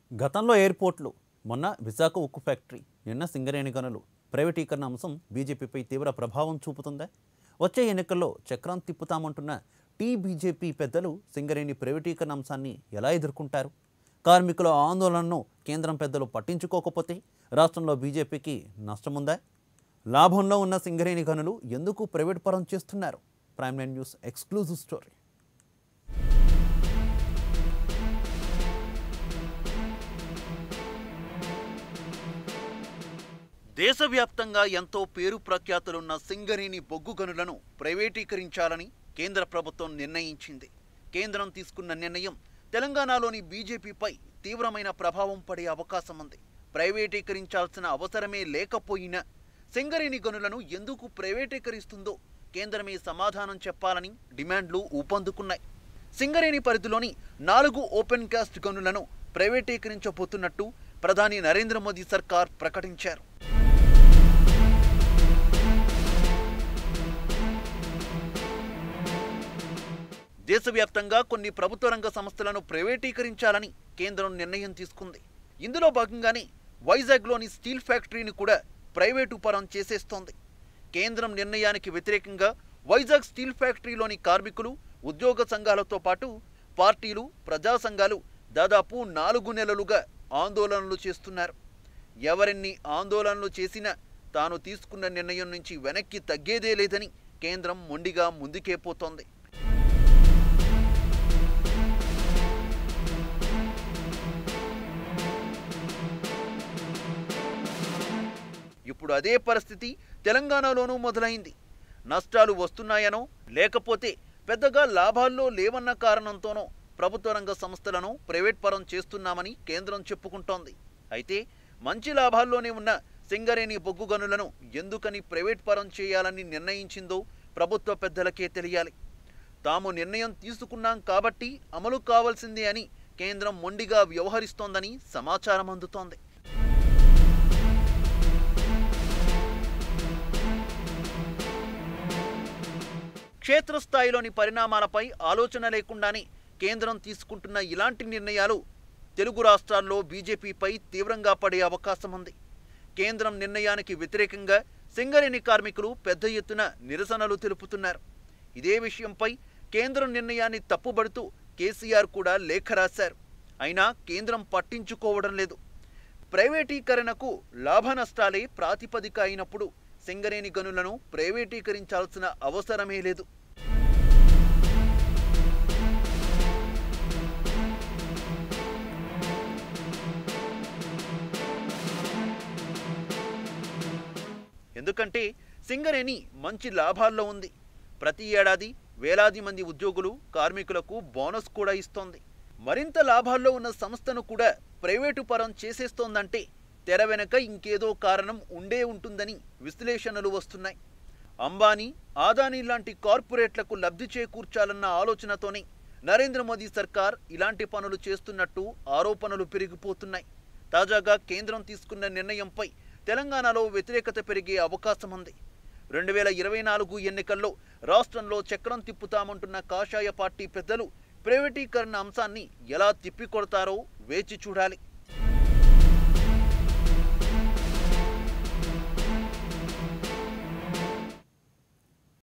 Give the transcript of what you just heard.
గతంలో ఎయిర్పోర్ట్లు మొన్న విశాఖ ఉక్కు ఫ్యాక్టరీ నిన్న సింగరేణి గనులు ప్రైవేటీకరణ అంశం బీజేపీపై తీవ్ర ప్రభావం చూపుతుందా వచ్చే ఎన్నికల్లో చక్రం తిప్పుతామంటున్న టీ బీజేపీ పెద్దలు సింగరేణి ప్రైవేటీకరణ అంశాన్ని ఎలా ఎదుర్కొంటారు కార్మికుల ఆందోళనను కేంద్రం పెద్దలు పట్టించుకోకపోతే రాష్ట్రంలో బీజేపీకి నష్టముందా లాభంలో ఉన్న సింగరేణి గనులు ఎందుకు ప్రైవేట్ పరం చేస్తున్నారు prime nine news exclusive story దేశవ్యాప్తంగా ఎంతో పేరు ప్రఖ్యాతులున్న సింగరేణి బొగ్గు గనులను ప్రైవేటీకరించాలని కేంద్ర ప్రభుత్వం నిర్ణయించింది కేంద్రం తీసుకున్న నిర్ణయం తెలంగాణలోని బీజేపీపై తీవ్రమైన ప్రభావం పడే అవకాశం ఉంది ప్రైవేటీకరించాల్సిన అవసరమే లేకపోయినా సింగరేణి గనులను ఎందుకు ప్రైవేటీకరిస్తుందో కేంద్రమే సమాధానం చెప్పాలని డిమాండ్లు ఊపందుకున్నాయి సింగరేణి పరిధిలోని నాలుగు ఓపెన్ కాస్ట్ గనులను ప్రైవేటీకరించబోతున్నట్టు ప్రధాని నరేంద్ర మోదీ సర్కార్ ప్రకటించారు దేశవ్యాప్తంగా కొన్ని ప్రభుత్వ రంగ సంస్థలను ప్రైవేటీకరించాలని కేంద్రం నిర్ణయం తీసుకుంది ఇందులో భాగంగానే వైజాగ్లోని స్టీల్ ఫ్యాక్టరీని కూడా ప్రైవేటు పరం చేసేస్తోంది కేంద్రం నిర్ణయానికి వ్యతిరేకంగా వైజాగ్ స్టీల్ ఫ్యాక్టరీలోని కార్మికులు ఉద్యోగ సంఘాలతో పాటు పార్టీలు ప్రజా సంఘాలు దాదాపు నాలుగు నెలలుగా ఆందోళనలు చేస్తున్నారు ఎవరెన్ని ఆందోళనలు చేసినా తాను తీసుకున్న నిర్ణయం నుంచి వెనక్కి తగ్గేదే లేదని కేంద్రం మొండిగా ముందుకే పోతోంది ఇప్పుడు అదే పరిస్థితి తెలంగాణలోనూ మొదలైంది నష్టాలు వస్తున్నాయనో లేకపోతే పెద్దగా లాభాల్లో లేవన్న కారణంతోనో ప్రభుత్వ రంగ సంస్థలను ప్రైవేట్ పరం చేస్తున్నామని కేంద్రం చెప్పుకుంటోంది అయితే మంచి లాభాల్లోనే ఉన్న సింగరేణి బొగ్గు గనులను ఎందుకని ప్రైవేట్ పరం చేయాలని నిర్ణయించిందో ప్రభుత్వ పెద్దలకే తెలియాలి తాము నిర్ణయం తీసుకున్నాం కాబట్టి అమలు కావాల్సిందే అని కేంద్రం మొండిగా వ్యవహరిస్తోందని సమాచారం అందుతోంది క్షేత్రస్థాయిలోని పరిణామాలపై ఆలోచన లేకుండానే కేంద్రం తీసుకుంటున్న ఇలాంటి నిర్ణయాలు తెలుగు రాష్ట్రాల్లో బీజేపీపై తీవ్రంగా పడే అవకాశం ఉంది కేంద్రం నిర్ణయానికి వ్యతిరేకంగా సింగరేణి కార్మికులు పెద్ద ఎత్తున నిరసనలు తెలుపుతున్నారు ఇదే విషయంపై కేంద్రం నిర్ణయాన్ని తప్పుబడుతూ కేసీఆర్ కూడా లేఖ రాశారు అయినా కేంద్రం పట్టించుకోవడం లేదు ప్రైవేటీకరణకు లాభ నష్టాలే ప్రాతిపదిక అయినప్పుడు సింగరేణి గనులను ప్రైవేటీకరించాల్సిన అవసరమే లేదు ఎందుకంటే సింగరేణి మంచి లాభాల్లో ఉంది ప్రతి ఏడాది వేలాది మంది ఉద్యోగులు కార్మికులకు బోనస్ కూడా ఇస్తోంది మరింత లాభాల్లో ఉన్న సంస్థను కూడా ప్రైవేటు పరం చేసేస్తోందంటే తెర వెనక ఇంకేదో కారణం ఉండే ఉంటుందని విశ్లేషణలు వస్తున్నాయి అంబానీ ఆదానీ లాంటి కార్పొరేట్లకు లబ్ధి చేకూర్చాలన్న ఆలోచనతోనే నరేంద్ర మోదీ సర్కార్ ఇలాంటి పనులు చేస్తున్నట్టు ఆరోపణలు పెరిగిపోతున్నాయి తాజాగా కేంద్రం తీసుకున్న నిర్ణయంపై తెలంగాణలో వ్యతిరేకత పెరిగే అవకాశం ఉంది రెండు వేల ఇరవై నాలుగు ఎన్నికల్లో రాష్ట్రంలో చక్రం తిప్పుతామంటున్న కాషాయ పార్టీ పెద్దలు ప్రైవేటీకరణ అంశాన్ని ఎలా తిప్పికొడతారో వేచి చూడాలి